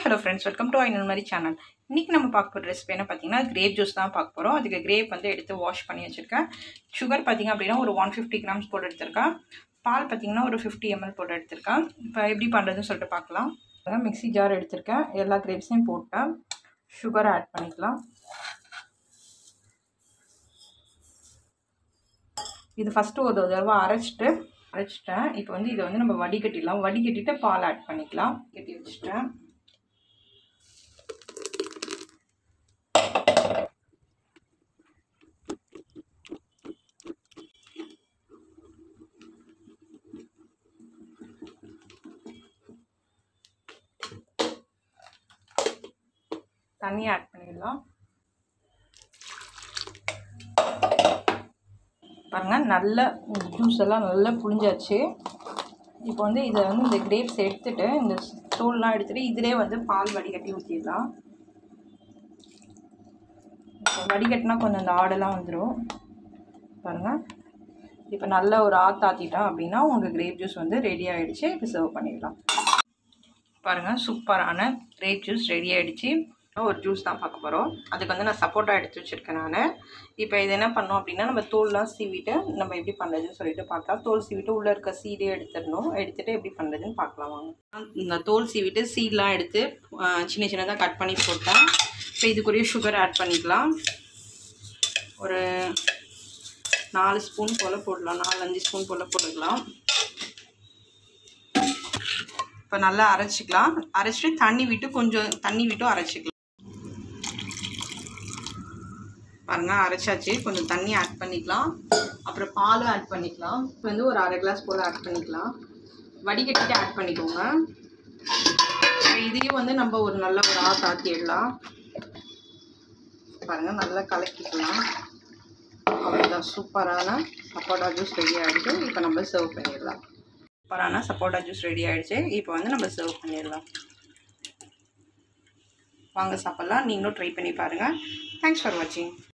hello friends welcome to ஐநூறு மாதிரி channel இன்றைக்கி நம்ம பார்க்க போகிற ரெசிபி என்ன பார்த்தீங்கன்னா கிரேப் ஜூஸ் தான் பார்க்க போகிறோம் அதுக்கு கிரேப் வந்து எடுத்து வாஷ் பண்ணி வச்சுருக்கேன் சுகர் பார்த்தீங்க அப்படின்னா ஒரு ஒன் ஃபிஃப்டி கிராம்ஸ் போட்டு எடுத்திருக்கேன் பால் பார்த்தீங்கன்னா ஒரு ஃபிஃப்டி எம்எல் போட்டு எடுத்திருக்கேன் இப்போ எப்படி பண்ணுறதுன்னு சொல்லிட்டு பார்க்கலாம் மிக்ஸி ஜார் எடுத்திருக்கேன் எல்லா கிரேப்ஸையும் போட்டேன் சுகர் ஆட் பண்ணிக்கலாம் இது ஃபஸ்ட்டு ஒரு தடவை அரைச்சிட்டு அரைச்சிட்டேன் இப்போ வந்து இதை வந்து நம்ம வடிகட்டிடலாம் வடிகட்டிட்டு பால் ஆட் பண்ணிக்கலாம் கட்டி வச்சுட்டேன் தண்ணி ஆட் பண்ணிடலாம் பாருங்கள் நல்ல ஜூஸ் எல்லாம் நல்லா புளிஞ்சாச்சு இப்போ வந்து இதை வந்து இந்த கிரேப்ஸ் எடுத்துகிட்டு இந்த தோல்லாம் எடுத்துகிட்டு இதிலே வந்து பால் வடிகட்டி ஊற்றிடலாம் இப்போ வடிகட்டினா கொஞ்சம் அந்த ஆடெல்லாம் வந்துடும் பாருங்கள் இப்போ நல்ல ஒரு ஆற்று ஆற்றிட்டோம் அப்படின்னா உங்கள் கிரேப் ஜூஸ் வந்து ரெடி ஆகிடுச்சு இப்போ சர்வ் பண்ணிடலாம் பாருங்கள் சூப்பரான கிரேப் ஜூஸ் ரெடி ஆகிடுச்சு ஒரு ஜூஸ் தான் பார்க்க போகிறோம் அதுக்கு வந்து நான் சப்போட்டா எடுத்து வச்சுருக்கேன் நான் இப்போ இது என்ன பண்ணோம் அப்படின்னா நம்ம தோல்லாம் சீவிட்டு நம்ம எப்படி பண்ணுறதுன்னு சொல்லிட்டு பார்க்கலாம் தோல் சீவிட்டு உள்ளே இருக்க சீடே எடுத்துடணும் எடுத்துகிட்டு எப்படி பண்ணுறதுன்னு பார்க்கலாம் வாங்க இந்த தோல் சீவிட்டு சீட்லாம் எடுத்து சின்ன சின்னதாக கட் பண்ணி போட்டேன் இப்போ இதுக்குரிய சுகர் ஆட் பண்ணிக்கலாம் ஒரு நாலு ஸ்பூன் போல் போடலாம் நாலு அஞ்சு ஸ்பூன் போல் போட்டுக்கலாம் இப்போ நல்லா அரைச்சிக்கலாம் அரைச்சிட்டு தண்ணி விட்டு கொஞ்சம் தண்ணி விட்டும் அரைச்சிக்கலாம் பாருங்கள் அரைச்சாச்சு கொஞ்சம் தண்ணி ஆட் பண்ணிக்கலாம் அப்புறம் பாலும் ஆட் பண்ணிக்கலாம் இப்போ வந்து ஒரு அரை கிளாஸ் போல் ஆட் பண்ணிக்கலாம் வடிகட்டிட்டு ஆட் பண்ணிக்கோங்க இதையும் வந்து நம்ம ஒரு நல்ல ஒரு ஆ தாத்திடலாம் பாருங்கள் நல்லா கலக்கிக்கலாம் அவ்வளோதான் சூப்பரான சப்போட்டா ஜூஸ் ரெடி ஆகிடுச்சு இப்போ நம்ம சர்வ் பண்ணிடலாம் சூப்பரான சப்போட்டா ஜூஸ் ரெடி ஆகிடுச்சு இப்போ வந்து நம்ம சர்வ் பண்ணிடலாம் வாங்க சாப்பிட்லாம் நீங்களும் ட்ரை பண்ணி பாருங்கள் தேங்க்ஸ் ஃபார் வாட்சிங்